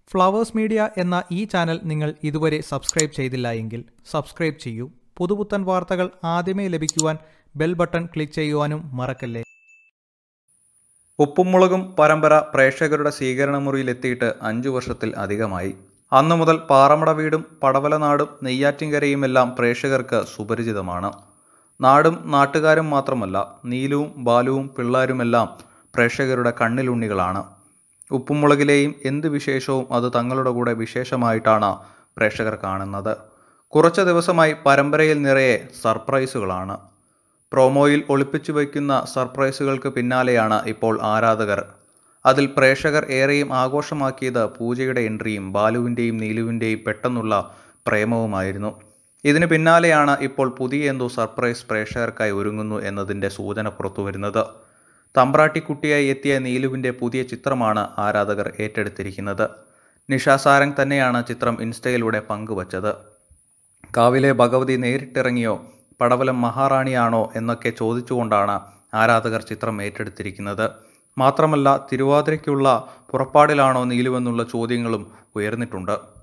flowers media എന്ന ഈ channel നിങ്ങൾ ഇതുവരെ സബ്സ്ക്രൈബ് ചെയ്തില്ല എങ്കിൽ സബ്സ്ക്രൈബ് ചെയ്യൂ പുതുപുത്തൻ വാർത്തകൾ ആദ്യമേ ലഭിക്കുവാൻ ബെൽ ബട്ടൺ ക്ലിക്ക് ചെയ്യുവാനും മറക്കല്ലേ ഉപ്പും മുളകും പരമ്പര പ്രേക്ഷകരുടെ സ്വീകരണമുറിയിലെത്തിയിട്ട് അഞ്ചു വർഷത്തിൽ അധികമായി അന്നു മുതൽ പാറമട വീടും പടവലനാടും നെയ്യാറ്റിൻകരയുമെല്ലാം പ്രേക്ഷകർക്ക് സുപരിചിതമാണ് നാടും നാട്ടുകാരും മാത്രമല്ല നീലുവും ബാലുവും പിള്ളാരുമെല്ലാം പ്രേക്ഷകരുടെ കണ്ണിലുണ്ണികളാണ് ഉപ്പും മുളകിലെയും എന്ത് വിശേഷവും അത് തങ്ങളുടെ കൂടെ വിശേഷമായിട്ടാണ് പ്രേക്ഷകർ കാണുന്നത് കുറച്ച് ദിവസമായി പരമ്പരയിൽ നിറയെ സർപ്രൈസുകളാണ് പ്രോമോയിൽ ഒളിപ്പിച്ചു വയ്ക്കുന്ന സർപ്രൈസുകൾക്ക് പിന്നാലെയാണ് ഇപ്പോൾ ആരാധകർ അതിൽ പ്രേക്ഷകർ ഏറെയും ആഘോഷമാക്കിയത് പൂജയുടെ എൻട്രിയും ബാലുവിൻ്റെയും നീലുവിൻ്റെയും പെട്ടെന്നുള്ള പ്രേമവുമായിരുന്നു ഇതിന് പിന്നാലെയാണ് ഇപ്പോൾ പുതിയ എന്തോ സർപ്രൈസ് പ്രേക്ഷകർക്കായി ഒരുങ്ങുന്നു എന്നതിൻ്റെ സൂചന പുറത്തുവരുന്നത് തമ്പ്രാട്ടിക്കുട്ടിയായി എത്തിയ നീലുവിൻ്റെ പുതിയ ചിത്രമാണ് ആരാധകർ ഏറ്റെടുത്തിരിക്കുന്നത് നിഷ സാരംഗ് തന്നെയാണ് ചിത്രം ഇൻസ്റ്റയിലൂടെ പങ്കുവച്ചത് കാവിലെ ഭഗവതി നേരിട്ടിറങ്ങിയോ പടവലം മഹാറാണിയാണോ എന്നൊക്കെ ചോദിച്ചുകൊണ്ടാണ് ആരാധകർ ചിത്രം ഏറ്റെടുത്തിരിക്കുന്നത് മാത്രമല്ല തിരുവാതിരയ്ക്കുള്ള പുറപ്പാടിലാണോ നീലുവെന്നുള്ള ചോദ്യങ്ങളും ഉയർന്നിട്ടുണ്ട്